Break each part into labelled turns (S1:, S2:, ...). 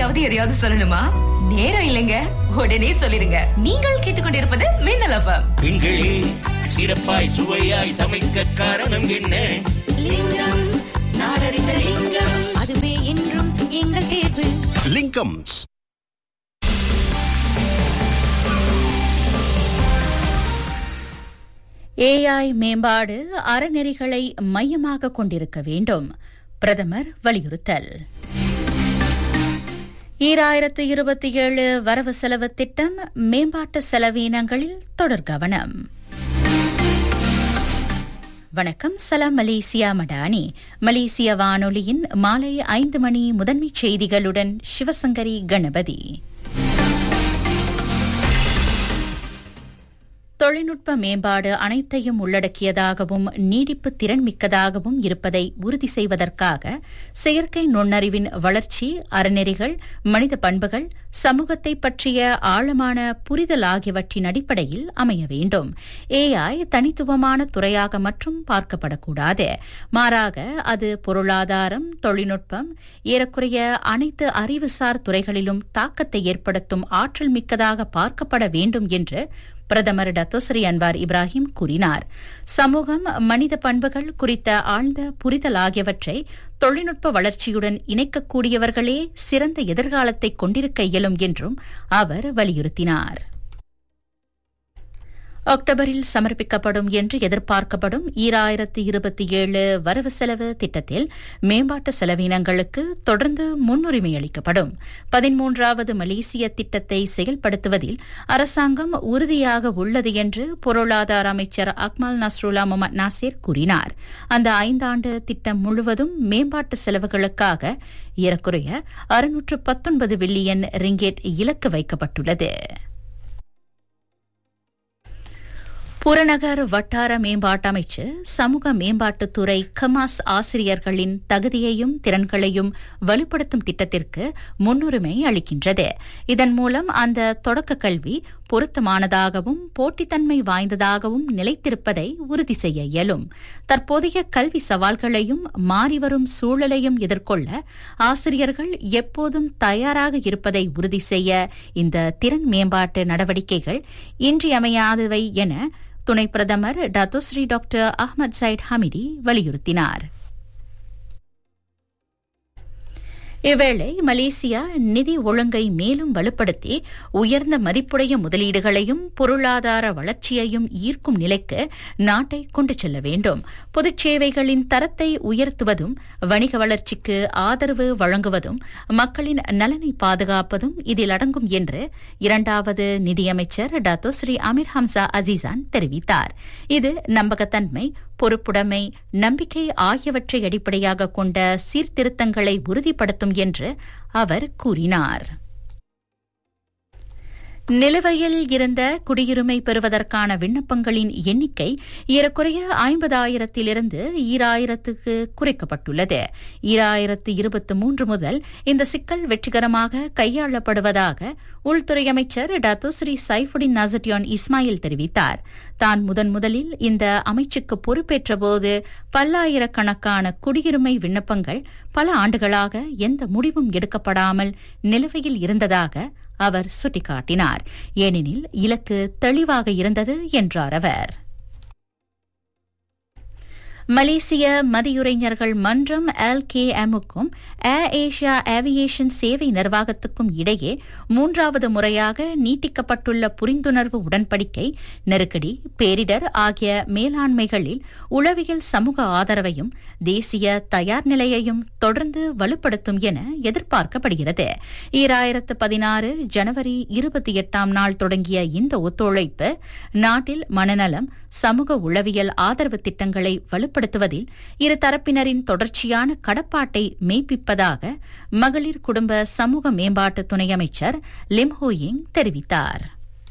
S1: நீங்களாவது எதையாவது சொல்லணுமா நேரம் இல்லைங்க உடனே சொல்லிருங்க நீங்கள் கேட்டுக்கொண்டிருப்பது மின்னல் எஃப்எம்
S2: திங்களே சிறப்பாய் சுவையாய் சமைக்க காரணம் என்ன
S1: லிங்கம் நாடறிந்த லிங்கம் அதுவே என்றும் எங்கள் தேர்வு
S3: லிங்கம்ஸ்
S4: ஏஐ மேம்பாடு அறநெறிகளை மையமாக கொண்டிருக்க வேண்டும் பிரதமர் வலியுறுத்தல் ஈராயிரத்து இருபத்தி ஏழு வரவு செலவு திட்டம் மேம்பாட்டு செலவீனங்களில் தொடர் கவனம் வணக்கம் சலாம் மலேசியா மடானி மலேசிய வானொலியின் மாலை ஐந்து மணி முதன்மைச் செய்திகளுடன் சிவசங்கரி கணபதி தொழில்நுட்ப மேம்பாடு அனைத்தையும் உள்ளடக்கியதாகவும் நீடிப்பு திறன் மிக்கதாகவும் இருப்பதை உறுதி செய்வதற்காக செயற்கை நுண்ணறிவின் வளர்ச்சி அறநெறிகள் மனித பண்புகள் சமூகத்தை பற்றிய ஆழமான புரிதல் ஆகியவற்றின் அடிப்படையில் அமைய வேண்டும் ஏஐ தனித்துவமான துறையாக மற்றும் பார்க்கப்படக்கூடாது மாறாக அது பொருளாதாரம் தொழில்நுட்பம் ஏறக்குறைய அனைத்து அறிவுசார் துறைகளிலும் தாக்கத்தை ஏற்படுத்தும் ஆற்றல் மிக்கதாக பார்க்கப்பட வேண்டும் என்று பிரதமர் டத்தோஸ்ரீ அன்வார் இப்ராஹிம் கூறினார் சமூகம் மனித பண்புகள் குறித்த ஆழ்ந்த புரிதல் ஆகியவற்றை தொழில்நுட்ப வளர்ச்சியுடன் இணைக்கக்கூடியவர்களே சிறந்த எதிர்காலத்தை கொண்டிருக்க இயலும் என்றும் அவர் வலியுறுத்தினார் அக்டோபரில் சமர்ப்பிக்கப்படும் என்று எதிர்பார்க்கப்படும் ஈராயிரத்து இருபத்தி ஏழு வரவு செலவு திட்டத்தில் மேம்பாட்டு செலவினங்களுக்கு தொடர்ந்து முன்னுரிமை அளிக்கப்படும் பதிமூன்றாவது மலேசிய திட்டத்தை செயல்படுத்துவதில் அரசாங்கம் உறுதியாக உள்ளது என்று பொருளாதார அமைச்சர் அக்மல் நஸ்ருல்லா முகமது நாசிர் கூறினார் அந்த ஐந்தாண்டு திட்டம் முழுவதும் மேம்பாட்டு செலவுகளுக்காக ஏறக்குறைய அறுநூற்று பத்தொன்பது பில்லியன் ரிங்கெட் இலக்கு வைக்கப்பட்டுள்ளது புறநகர் வட்டார மேம்பாட்டு அமைச்சு சமூக மேம்பாட்டுத்துறை கமாஸ் ஆசிரியர்களின் தகுதியையும் திறன்களையும் வலுப்படுத்தும் திட்டத்திற்கு முன்னுரிமை அளிக்கின்றது இதன் மூலம் அந்த தொடக்க கல்வி பொருத்தமானதாகவும் போட்டித்தன்மை வாய்ந்ததாகவும் நிலைத்திருப்பதை உறுதி செய்ய இயலும் தற்போதைய கல்வி சவால்களையும் மாறிவரும் சூழலையும் எதிர்கொள்ள ஆசிரியர்கள் எப்போதும் தயாராக இருப்பதை உறுதி செய்ய இந்த திறன் மேம்பாட்டு நடவடிக்கைகள் இன்றியமையாதவை என துணை பிரதமர் Dato Sri doctor Ahmad Zahid Hamidi வலியுறுத்தினார் இவ்வேளை மலேசியா நிதி ஒழுங்கை மேலும் வலுப்படுத்தி உயர்ந்த மதிப்புடைய முதலீடுகளையும் பொருளாதார வளர்ச்சியையும் ஈர்க்கும் நிலைக்கு நாட்டை கொண்டு செல்ல வேண்டும் பொதுச் சேவைகளின் தரத்தை உயர்த்துவதும் வணிக வளர்ச்சிக்கு ஆதரவு வழங்குவதும் மக்களின் நலனை பாதுகாப்பதும் இதில் அடங்கும் என்று இரண்டாவது நிதியமைச்சர் Dato Sri Amir Hamzah Azizan தெரிவித்தார் இது நம்பகத்தன்மை பொறுப்புடைமை நம்பிக்கை ஆகியவற்றை அடிப்படையாக கொண்ட சீர்திருத்தங்களை உறுதிப்படுத்தும் என்று அவர் கூறினார் நிலுவையில் இருந்த குடியுரிமை பெறுவதற்கான விண்ணப்பங்களின் எண்ணிக்கை ஏறக்குறைய ஐம்பதாயிரத்திலிருந்து ஈராயிரத்துக்கு குறைக்கப்பட்டுள்ளது ஈராயிரத்து இருபத்தி மூன்று முதல் இந்த சிக்கல் வெற்றிகரமாக கையாளப்படுவதாக உள்துறை அமைச்சர் Dato Sri Saifuddin Nasution Ismail தெரிவித்தார் தான் முதன் முதலில் இந்த அமைச்சுக்கு பொறுப்பேற்றபோது பல்லாயிரக்கணக்கான குடியுரிமை விண்ணப்பங்கள் பல ஆண்டுகளாக எந்த முடிவும் எடுக்கப்படாமல் நிலுவையில் இருந்ததாக அவர் சுட்டிக்காட்டினார் ஏனெனில் இலக்கு தெளிவாக இருந்தது என்றார் அவர் மலேசிய மதியுரைஞர்கள் மன்றம் எல் கே எம்முக்கும் ஏர் ஏஷியா ஏவியேஷன் சேவை நிர்வாகத்துக்கும் இடையே மூன்றாவது முறையாக நீட்டிக்கப்பட்டுள்ள புரிந்துணர்வு உடன்படிக்கை நெருக்கடி பேரிடர் ஆகிய மேலாண்மைகளில் உளவியல் சமூக ஆதரவையும் தேசிய தயார் நிலையையும் தொடர்ந்து வலுப்படுத்தும் என எதிர்பார்க்கப்படுகிறது ஈராயிரத்து பதினாறு ஜனவரி இருபத்தி எட்டாம் நாள் தொடங்கிய இந்த ஒத்துழைப்பு நாட்டில் மனநலம் சமூக உளவியல் ஆதரவு திட்டங்களை வலுப்படுத்துவதில் இரு தரப்பினரின் தொடர்ச்சியான கடப்பாட்டை மெய்ப்பிப்பதாக மகளிர் குடும்ப சமூக மேம்பாட்டு துணை அமைச்சர் லிம் ஹோயிங் தெரிவித்தார்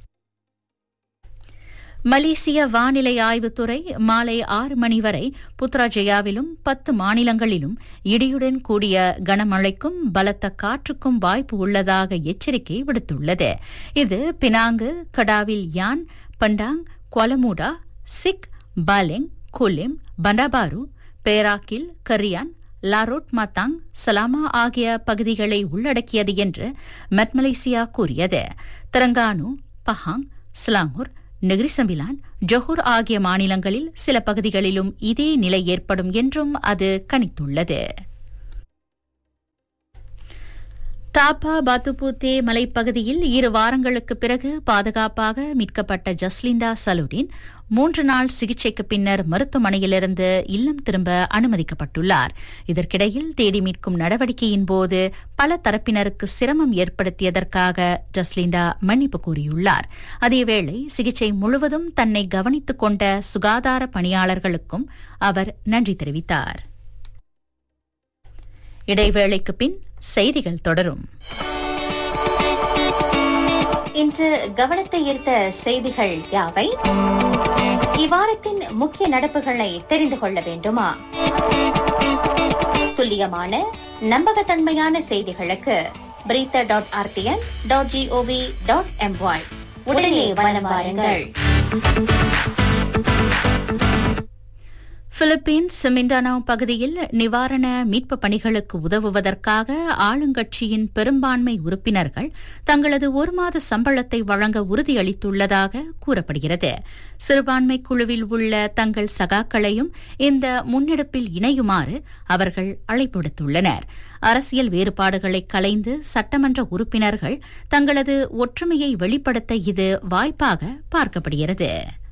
S4: மலேசிய வானிலை ஆய்வுத்துறை மாலை ஆறு மணி வரை புத்ராஜயாவிலும் பத்து மாநிலங்களிலும் இடியுடன் கூடிய கனமழைக்கும் பலத்த காற்றுக்கும் வாய்ப்பு உள்ளதாக எச்சரிக்கை விடுத்துள்ளது இது பினாங்கு கடாவில் யான் பண்டாங் கொலமுடா சிக் பாலெங் கொலிம் பண்டாபாரு பேராக்கில் கரியான் லாரோட் மாத்தாங் சலாமா ஆகிய பகுதிகளை உள்ளடக்கியது என்று மெட் மலேசியா கூறியது Terengganu Pahang Selangor Negeri Sembilan Johor ஆகிய மாநிலங்களில் சில பகுதிகளிலும் இதே நிலை ஏற்படும் என்றும் அது கணித்துள்ளது தாப்பா பாத்துபூத்தே மலைப்பகுதியில் இரு வாரங்களுக்கு பிறகு பாதுகாப்பாக மீட்கப்பட்ட ஜஸ்லிண்டா சலுடின் மூன்று நாள் சிகிச்சைக்கு பின்னர் மருத்துவமனையிலிருந்து இல்லம் திரும்ப அனுமதிக்கப்பட்டுள்ளார் இதற்கிடையில் தேடி மீட்கும் நடவடிக்கையின் போது பல தரப்பினருக்கு சிரமம் ஏற்படுத்தியதற்காக ஜஸ்லிண்டா மன்னிப்பு கூறியுள்ளார் அதேவேளை சிகிச்சை முழுவதும் தன்னை கவனித்துக் கொண்ட சுகாதார பணியாளர்களுக்கும் அவர் நன்றி தெரிவித்தார் இடைவேளைக்கு பின் செய்திகள் தொடரும்
S3: இன்று கவனத்தை ஈர்த்த செய்திகள் யாவை இவ்வாரத்தின் முக்கிய நடப்புகளை தெரிந்து கொள்ள வேண்டுமா துல்லியமான நம்பகத்தன்மையான செய்திகளுக்கு பிரீத்த dot RTM dot GOV dot MY உடனே வலம் வாருங்கள்
S4: பிலிப்பீன்ஸ் மிண்டானாவ் பகுதியில் நிவாரண மீட்பு பணிகளுக்கு உதவுவதற்காக ஆளுங்கட்சியின் பெரும்பான்மை உறுப்பினர்கள் தங்களது ஒரு மாத சம்பளத்தை வழங்க உறுதியளித்துள்ளதாக கூறப்படுகிறது சிறுபான்மை குழுவில் உள்ள தங்கள் சகாக்களையும் இந்த முன்னெடுப்பில் இணையுமாறு அவர்கள் அழைப்பு விடுத்துள்ளனர் அரசியல் வேறுபாடுகளை கலைந்து சட்டமன்ற உறுப்பினர்கள் தங்களது ஒற்றுமையை வெளிப்படுத்த இது வாய்ப்பாக பார்க்கப்படுகிறது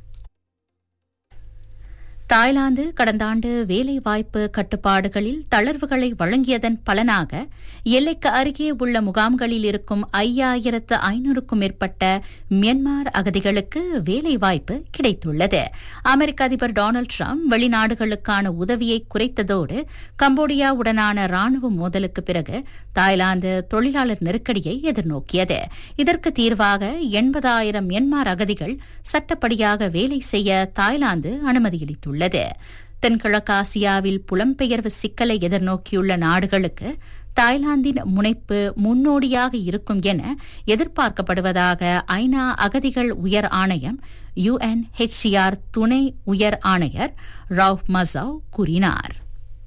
S4: தாய்லாந்து கடந்த ஆண்டு வேலைவாய்ப்பு கட்டுப்பாடுகளில் தளர்வுகளை வழங்கியதன் பலனாக எல்லைக்கு அருகே உள்ள முகாம்களில் இருக்கும் ஐயாயிரத்து ஐநூறுக்கும் மேற்பட்ட மியான்மர் அகதிகளுக்கு வேலைவாய்ப்பு கிடைத்துள்ளது அமெரிக்க அதிபர் டொனால்டு டிரம்ப் வெளிநாடுகளுக்கான உதவியை குறைத்ததோடு கம்போடியாவுடனான ராணுவ மோதலுக்கு பிறகு தாய்லாந்து தொழிலாளர் நெருக்கடியை எதிர்நோக்கியது இதற்கு தீர்வாக எண்பதாயிரம் மியான்மர் அகதிகள் சட்டப்படியாக வேலை செய்ய தாய்லாந்து அனுமதியளித்துள்ளது உள்ளது தென்கிழக்காசியாவில் புலம்பெயர்வு சிக்கலை எதிர்நோக்கியுள்ள நாடுகளுக்கு தாய்லாந்தின் முனைப்பு முன்னோடியாக இருக்கும் என எதிர்பார்க்கப்படுவதாக ஐநா அகதிகள் உயர் ஆணையம் யுஎன்ஹெச்சிஆர் துணை உயர் ஆணையர் ராவ் மசாவ் கூறினார்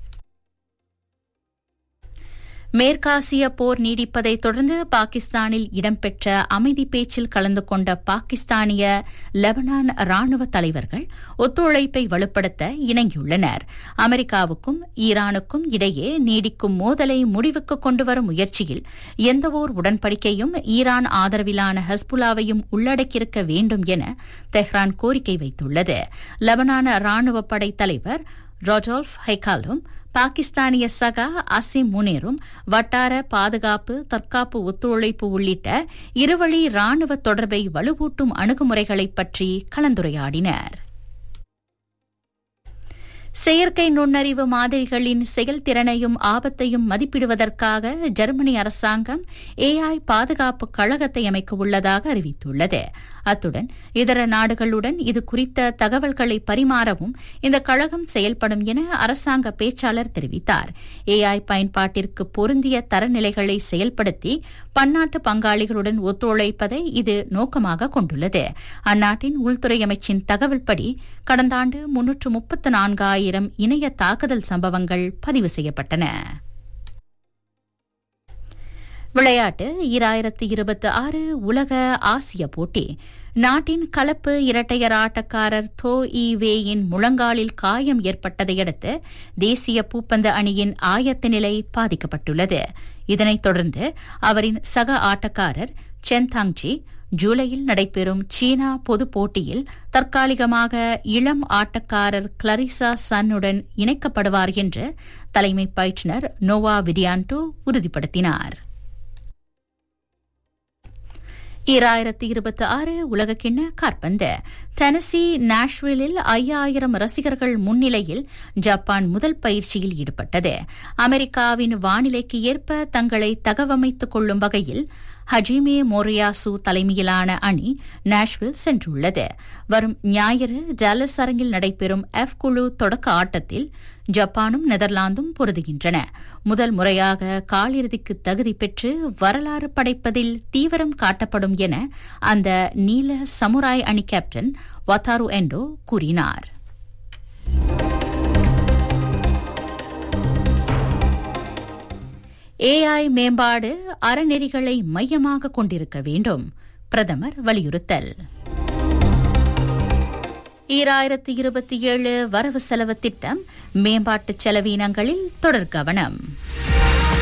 S4: மேற்காசிய போர் நீடிப்பதை தொடர்ந்து பாகிஸ்தானில் இடம்பெற்ற அமைதி பேச்சில் கலந்து கொண்ட பாகிஸ்தானிய லெபனான் ராணுவ தலைவர்கள் ஒத்துழைப்பை வலுப்படுத்த இணங்கியுள்ளனர் அமெரிக்காவுக்கும் ஈரானுக்கும் இடையே நீடிக்கும் மோதலை முடிவுக்கு கொண்டுவரும் முயற்சியில் எந்தவோர் உடன்படிக்கையும் ஈரான் ஆதரவிலான ஹஸ்புல்லாவையும் உள்ளடக்கியிருக்க வேண்டும் என தெஹ்ரான் கோரிக்கை வைத்துள்ளது லெபனான் ராணுவ படை தலைவர் ரொடால்ஃப் ஹைகாலும் பாகிஸ்தானிய சகா அசிம் முனேரும் வட்டார பாதுகாப்பு தற்காப்பு ஒத்துழைப்பு உள்ளிட்ட இருவழி ராணுவ தொடர்பை வலுவூட்டும் அணுகுமுறைகளை பற்றி கலந்துரையாடினர் செயற்கை நுண்ணறிவு மாதிரிகளின் செயல்திறனையும் ஆபத்தையும் மதிப்பிடுவதற்காக ஜெர்மனி அரசாங்கம் ஏஐ பாதுகாப்பு கழகத்தை அமைக்க உள்ளதாக அறிவித்துள்ளது அத்துடன் இதர நாடுகளுடன் இது குறித்த தகவல்களை பரிமாறவும் இந்த கழகம் செயல்படும் என அரசாங்க பேச்சாளர் தெரிவித்தார் ஏஐ பயன்பாட்டிற்கு பொருந்திய தரநிலைகளை செயல்படுத்தி பன்னாட்டு பங்காளிகளுடன் ஒத்துழைப்பதை இது நோக்கமாக கொண்டுள்ளது அந்நாட்டின் உள்துறை அமைச்சின் தகவல்படி கடந்த ஆண்டு முன்னூற்று முப்பத்து நான்காயிரம் இணைய தாக்குதல் சம்பவங்கள் பதிவு செய்யப்பட்டன விளையாட்டு ஈராயிரத்து இருபத்தி ஆறு உலக ஆசிய போட்டி நாட்டின் கலப்பு இரட்டையர் ஆட்டக்காரர் தோ இ வேயின் முழங்காலில் காயம் ஏற்பட்டதையடுத்து தேசிய பூப்பந்து அணியின் ஆயத்த நிலை பாதிக்கப்பட்டுள்ளது இதனைத் தொடர்ந்து அவரின் சக ஆட்டக்காரர் சென் தாங்ஜி ஜூலையில் நடைபெறும் சீனா பொதுப் போட்டியில் தற்காலிகமாக இளம் ஆட்டக்காரர் கிளரிசா சன்னுடன் இணைக்கப்படுவார் என்று தலைமை பயிற்றுநர் நோவா விடியான்டோ உறுதிப்படுத்தினார் ஈராயிரத்தி இருபத்தி ஆறு உலகக்கிண்ண காற்பந்து டெனசி நாஷ்விலில் ஐயாயிரம் ரசிகர்கள் முன்னிலையில் ஜப்பான் முதல் பயிற்சியில் ஈடுபட்டது அமெரிக்காவின் வானிலைக்கு ஏற்ப தங்களை தகவமைத்துக் கொள்ளும் வகையில் ஹஜிமே மோரியாசு தலைமையிலான அணி நாஷ்வில் சென்றுள்ளது வரும் ஞாயிறு ஜாலஸ் அரங்கில் நடைபெறும் எஃப் குழு தொடக்க ஆட்டத்தில் ஜப்பானும் நெதர்லாந்தும் பொருதுகின்றன முதல் முறையாக காலிறுதிக்கு தகுதி பெற்று வரலாறு படைப்பதில் தீவிரம் காட்டப்படும் என அந்த நீல சமுராய் அணி கேப்டன் வத்தாரு எண்டோ கூறினார் ஏஐ மேம்பாடு அறநெறிகளை மையமாக கொண்டிருக்க வேண்டும் பிரதமர் வலியுறுத்தல் ஈராயிரத்தி இருபத்தி ஏழு வரவு செலவு திட்டம் மேம்பாட்டு செலவினங்களில் தொடர் கவனம்